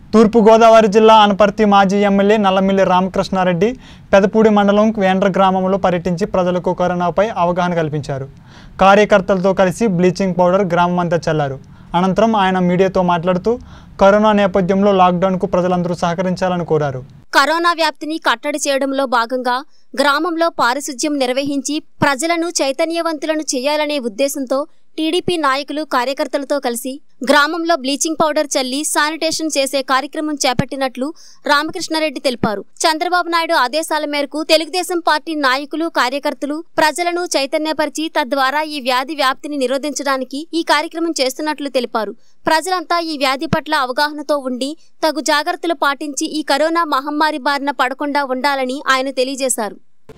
తూర్పుగోదావరి జిల్లా అనపర్తి మాజీ ఎమ్మెల్యే నల్లమిల్లి రామకృష్ణారెడ్డి పెదపూడి మండలం వేండ్ర గ్రామంలో పర్యటించి ప్రజలకు కరోనాపై అవగాహన కల్పించారు కార్యకర్తలతో కలిసి బ్లీచింగ్ పౌడర్ గ్రామం అంతా చల్లారు అనంతరం ఆయన మీడియాతో మాట్లాడుతూ కరోనా నేపథ్యంలో లాక్డౌన్కు ప్రజలందరూ సహకరించాలని కోరారు కరోనా వ్యాప్తిని కట్టడి చేయడంలో భాగంగా గ్రామంలో పారిశుధ్యం నిర్వహించి ప్రజలను చైతన్యవంతులను చేయాలనే ఉద్దేశంతో టీడీపీ నాయకులు కార్యకర్తలతో కలిసి గ్రామంలో బ్లీచింగ్ పౌడర్ చల్లి శానిటేషన్ చేసే కార్యక్రమం చేపట్టినట్లు రామకృష్ణారెడ్డి తెలిపారు చంద్రబాబు నాయుడు ఆదేశాల మేరకు తెలుగుదేశం పార్టీ నాయకులు కార్యకర్తలు ప్రజలను చైతన్యపరిచి తద్వారా ఈ వ్యాధి వ్యాప్తిని నిరోధించడానికి ఈ కార్యక్రమం చేస్తున్నట్లు తెలిపారు ప్రజలంతా ఈ వ్యాధి పట్ల అవగాహనతో ఉండి తగు జాగ్రత్తలు పాటించి ఈ కరోనా మహమ్మారి బారిన పడకుండా ఉండాలని ఆయన తెలియజేశారు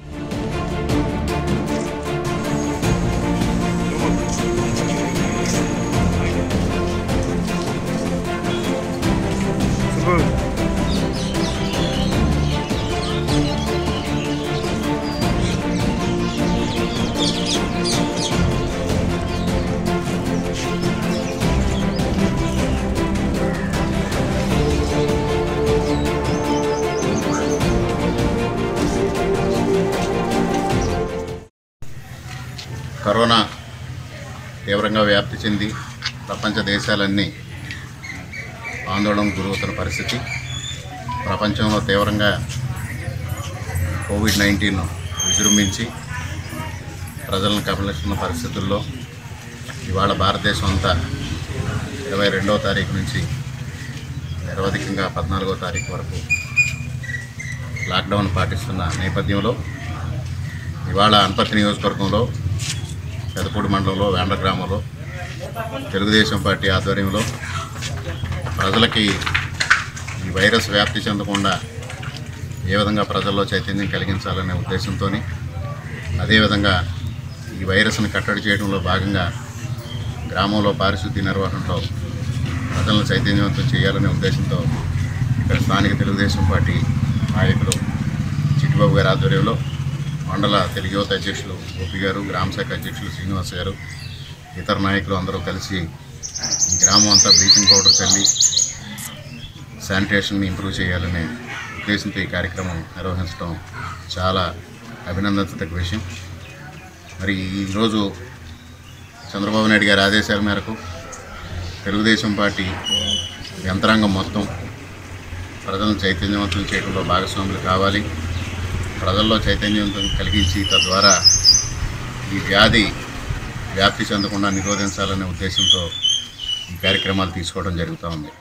కరోనా తీవ్రంగా వ్యాప్తి చెంది ప్రపంచ దేశాలన్నీ ఆందోళనకు గురవుతున్న పరిస్థితి ప్రపంచంలో తీవ్రంగా కోవిడ్ నైన్టీన్ విజృంభించి ప్రజలను కబలిస్తున్న పరిస్థితుల్లో ఇవాళ భారతదేశం అంతా ఇరవై రెండవ తారీఖు నుంచి నిరవధికంగా పద్నాలుగో తారీఖు వరకు లాక్డౌన్ పాటిస్తున్న నేపథ్యంలో ఇవాళ అనపర్తి నియోజకవర్గంలో పెదపూడి మండలంలో వేండ్ర గ్రామంలో తెలుగుదేశం పార్టీ ఆధ్వర్యంలో ప్రజలకి ఈ వైరస్ వ్యాప్తి చెందకుండా ఏ విధంగా ప్రజల్లో చైతన్యం కలిగించాలనే ఉద్దేశంతో అదేవిధంగా ఈ వైరస్ని కట్టడి చేయడంలో భాగంగా గ్రామంలో పారిశుద్ధ్య నిర్వహణలో ప్రజలను చైతన్యవంతం చేయాలనే ఉద్దేశంతో ఇక్కడ స్థానిక తెలుగుదేశం పార్టీ నాయకులు చిట్టిబాబు గారి ఆధ్వర్యంలో మండల తెలుగు యువత అధ్యక్షులు గోపి గారు గ్రామ శాఖ అధ్యక్షులు శ్రీనివాస్ గారు ఇతర నాయకులు అందరూ కలిసి ఈ గ్రామం అంతా బ్లీచింగ్ పౌడర్ చల్లి శానిటేషన్ని ఇంప్రూవ్ చేయాలనే ఉద్దేశంతో ఈ కార్యక్రమం నిర్వహించడం చాలా అభినందించదగ్గ విషయం మరి ఈరోజు చంద్రబాబు నాయుడు గారి ఆదేశాల మేరకు తెలుగుదేశం పార్టీ యంత్రాంగం మొత్తం ప్రజలను చైతన్యవంతం చేయడంలో భాగస్వాములు కావాలి ప్రజల్లో చైతన్యవంతం కలిగించి తద్వారా ఈ వ్యాధి వ్యాప్తి చెందకుండా నిరోధించాలనే ఉద్దేశంతో ఈ కార్యక్రమాలు తీసుకోవడం జరుగుతూ ఉంది